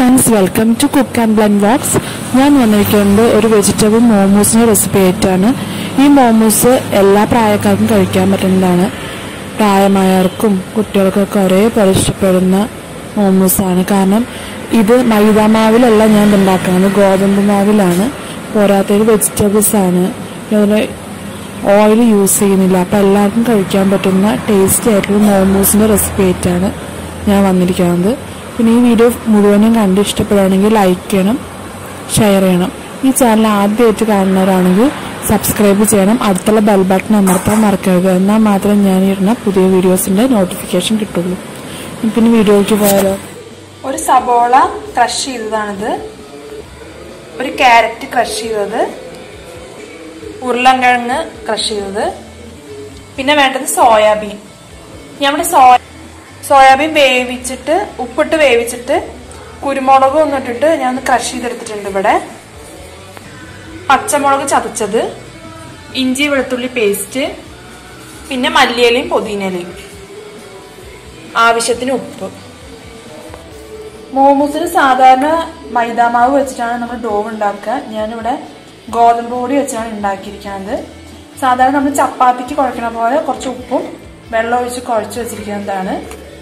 friends welcome to cook and blend vlogs ഞാൻ വന്നിരിക്കുന്നത് ഒരു വെജിറ്റബിൾ മോമോസിന്റെ റെസിപ്പി ആയിട്ടാണ് ഈ മോമോസ് എല്ലാ പ്രായക്കാർക്കും കഴിക്കാൻ പറ്റുന്നതാണ് പ്രായമായവർക്കും കുട്ടികൾക്കൊക്കെ ഒരേപോലെ ഇഷ്ടപ്പെടുന്ന മോമോസാണ് കാരണം ഇത് മൈദ മാവിലല്ല ഞാൻ ഇത് ഉണ്ടാക്കുന്നത് ഗോതമ്പ് മാവിലാണ് പോരാത്തത് വെജിറ്റബിൾസ് ആണ് അതുപോലെ ഓയിൽ യൂസ് ചെയ്യുന്നില്ല അപ്പം എല്ലാവർക്കും കഴിക്കാൻ പറ്റുന്ന ടേസ്റ്റി ആയിട്ടുള്ള മോമോസിന്റെ റെസിപ്പി ആയിട്ടാണ് ഞാൻ വന്നിരിക്കുന്നത് പിന്നെ ഈ വീഡിയോ മുഴുവനും കണ്ട് ഇഷ്ടപ്പെടുകയാണെങ്കിൽ ലൈക്ക് ചെയ്യണം ഷെയർ ചെയ്യണം ഈ ചാനൽ ആദ്യമായിട്ട് കാണുന്നവരാണെങ്കിൽ സബ്സ്ക്രൈബ് ചെയ്യണം അടുത്തുള്ള ബെൽ ബട്ടൺ അമർത്താൻ മറക്കരുത് എന്നാൽ മാത്രമേ ഞാൻ ഇടുന്ന പുതിയ വീഡിയോസിന്റെ നോട്ടിഫിക്കേഷൻ കിട്ടുള്ളൂ പിന്നെ വീഡിയോയ്ക്ക് പോയാലോ ഒരു സബോള ക്രഷ് ചെയ്തതാണിത് ഒരു ക്യാരറ്റ് ക്രഷ് ചെയ്തത് ഉരുളൻകിഴങ്ങ് ക്രഷ് ചെയ്തത് പിന്നെ വേണ്ടത് സോയാബീൻ നമ്മുടെ സോയ സോയാബീൻ വേവിച്ചിട്ട് ഉപ്പിട്ട് വേവിച്ചിട്ട് കുരുമുളക് ഒന്നിട്ടിട്ട് ഞാൻ ഒന്ന് ക്രഷ് ചെയ്തെടുത്തിട്ടുണ്ട് ഇവിടെ പച്ചമുളക് ചതച്ചത് ഇഞ്ചി വെളുത്തുള്ളി പേസ്റ്റ് പിന്നെ മല്ലിയിലയും പുതിനയിലയും ആവശ്യത്തിന് ഉപ്പ് മോമോസിന് സാധാരണ മൈദാമാവ് വെച്ചിട്ടാണ് നമ്മൾ ഡോ ഉണ്ടാക്കുക ഞാനിവിടെ ഗോതമ്പ് പൊടി വെച്ചാണ് ഉണ്ടാക്കിയിരിക്കുന്നത് സാധാരണ നമ്മൾ ചപ്പാത്തിക്ക് കുഴക്കണ പോലെ കുറച്ച് ഉപ്പും വെള്ളം ഒഴിച്ച് കുഴച്ച് വെച്ചിരിക്കുന്നതാണ്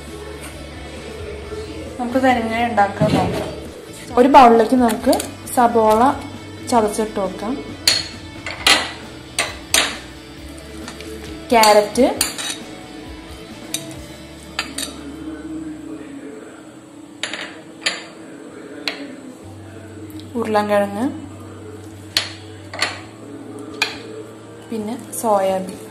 നമുക്കിത് എങ്ങനെ ഉണ്ടാക്കുക നോക്കാം ഒരു ബൗളിലേക്ക് നമുക്ക് സബോള ചതച്ചിട്ട് വെക്കാം ക്യാരറ്റ് ഉരുളൻകിഴങ്ങ് പിന്നെ സോയാബീൻ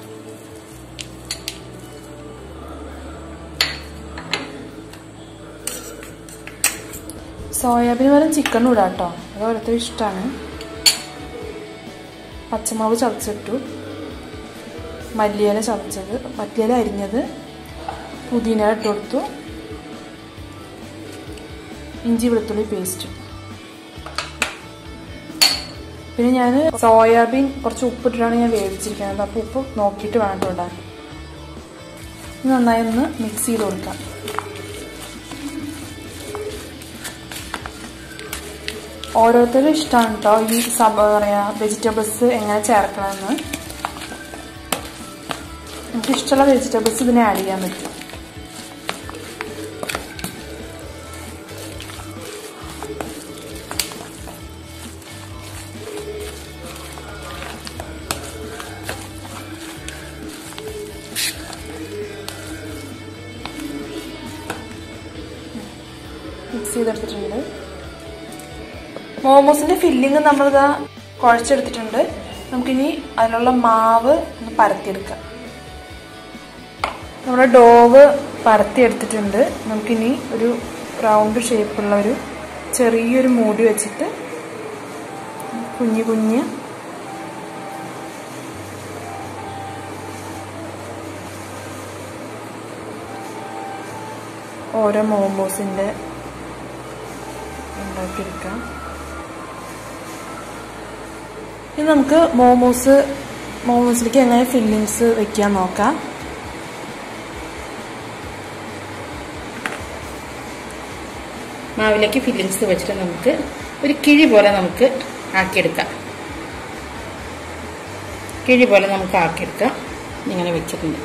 സോയാബീൻ വരെ ചിക്കൻ ഇടാം കേട്ടോ അത് ഓരോരുത്തർ ഇഷ്ടമാണ് പച്ചമുളക് ചതച്ചിട്ടു മല്ലിയില ചതച്ചത് മല്ലിയില അരിഞ്ഞത് പുതിന ഇട്ട് കൊടുത്തു ഇഞ്ചി വെളുത്തുള്ളി പേസ്റ്റ് പിന്നെ ഞാൻ സോയാബീൻ കുറച്ച് ഉപ്പിട്ടിട്ടാണ് ഞാൻ വേവിച്ചിരിക്കുന്നത് അപ്പോൾ ഉപ്പ് നോക്കിയിട്ട് വേണം കേട്ടോ ഇടാൻ ഇത് നന്നായി ഒന്ന് മിക്സ് ചെയ്ത് കൊടുക്കാം ഓരോരുത്തരും ഇഷ്ടമാണ് കേട്ടോ ഈ സബ പറയാ വെജിറ്റബിൾസ് എങ്ങനെ ചേർക്കണമെന്ന് നമുക്ക് ഇഷ്ടമുള്ള വെജിറ്റബിൾസ് ഇതിനെ ആഡ് ചെയ്യാൻ പറ്റും മിക്സ് ചെയ്തെടുത്തിട്ടുണ്ട് മോമോസിന്റെ ഫില്ലിങ് നമ്മളിതാ കുഴച്ചെടുത്തിട്ടുണ്ട് നമുക്കിനി അതിനുള്ള മാവ് ഒന്ന് പരത്തിയെടുക്കാം നമ്മുടെ ഡോവ് പരത്തിയെടുത്തിട്ടുണ്ട് നമുക്കിനി ഒരു റൗണ്ട് ഷേപ്പുള്ള ഒരു ചെറിയൊരു മൂടി വെച്ചിട്ട് കുഞ്ഞു കുഞ്ഞ് ഓരോ മോമോസിന്റെ ഉണ്ടാക്കിയെടുക്കാം ഇനി നമുക്ക് മോമോസ് മോമോസിലേക്ക് എങ്ങനെ ഫില്ലിങ്സ് വെക്കാൻ നോക്കാം മാവിലേക്ക് ഫില്ലിങ്സ് വെച്ചിട്ട് നമുക്ക് ഒരു കിഴി പോലെ നമുക്ക് ആക്കിയെടുക്കാം കിഴി പോലെ നമുക്ക് ആക്കിയെടുക്കാം ഇങ്ങനെ വെച്ചിട്ടുണ്ട്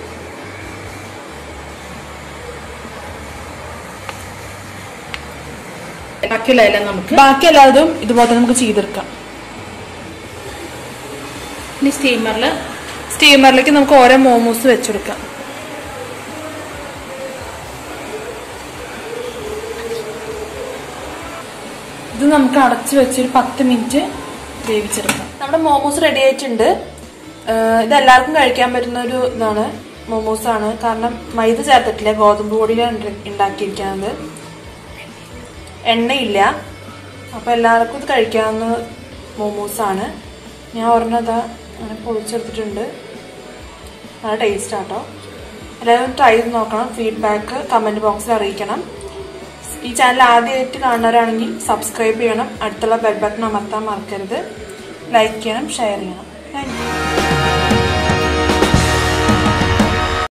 ബാക്കിയുള്ള എല്ലാം നമുക്ക് ബാക്കി എല്ലാതും ഇതുപോലെ തന്നെ നമുക്ക് ചെയ്തെടുക്കാം ഇനി സ്റ്റീമറിൽ സ്റ്റീമറിലേക്ക് നമുക്ക് ഓരോ മോമോസ് വെച്ചെടുക്കാം ഇത് നമുക്ക് അടച്ചു വെച്ച് ഒരു പത്ത് മിനിറ്റ് വേവിച്ചെടുക്കാം നമ്മുടെ മോമോസ് റെഡി ആയിട്ടുണ്ട് ഏഹ് ഇത് എല്ലാവർക്കും കഴിക്കാൻ പറ്റുന്ന ഒരു ഇതാണ് മോമോസ് ആണ് കാരണം മൈദ ചേർത്തിട്ടില്ല ഗോതമ്പ് പൊടിയിലാണ് ഉണ്ടാ- ഉണ്ടാക്കിയിരിക്കുന്നത് എണ്ണയില്ല അപ്പൊ എല്ലാവർക്കും ഇത് കഴിക്കാവുന്ന മോമോസ് ആണ് ഞാൻ ഒരെണ്ണം ഇതാ അങ്ങനെ പൊളിച്ചെടുത്തിട്ടുണ്ട് നല്ല ടേസ്റ്റ് ആട്ടോ എല്ലാവരും ട്രൈ ചെയ്ത് നോക്കണം ഫീഡ്ബാക്ക് കമന്റ് ബോക്സിൽ അറിയിക്കണം ഈ ചാനൽ ആദ്യമായിട്ട് കാണുന്നവരാണെങ്കിൽ സബ്സ്ക്രൈബ് ചെയ്യണം അടുത്തുള്ള ബെൽ ബട്ടൺ അമർത്താൻ മറക്കരുത് ലൈക്ക് ചെയ്യണം ഷെയർ ചെയ്യണം താങ്ക് യു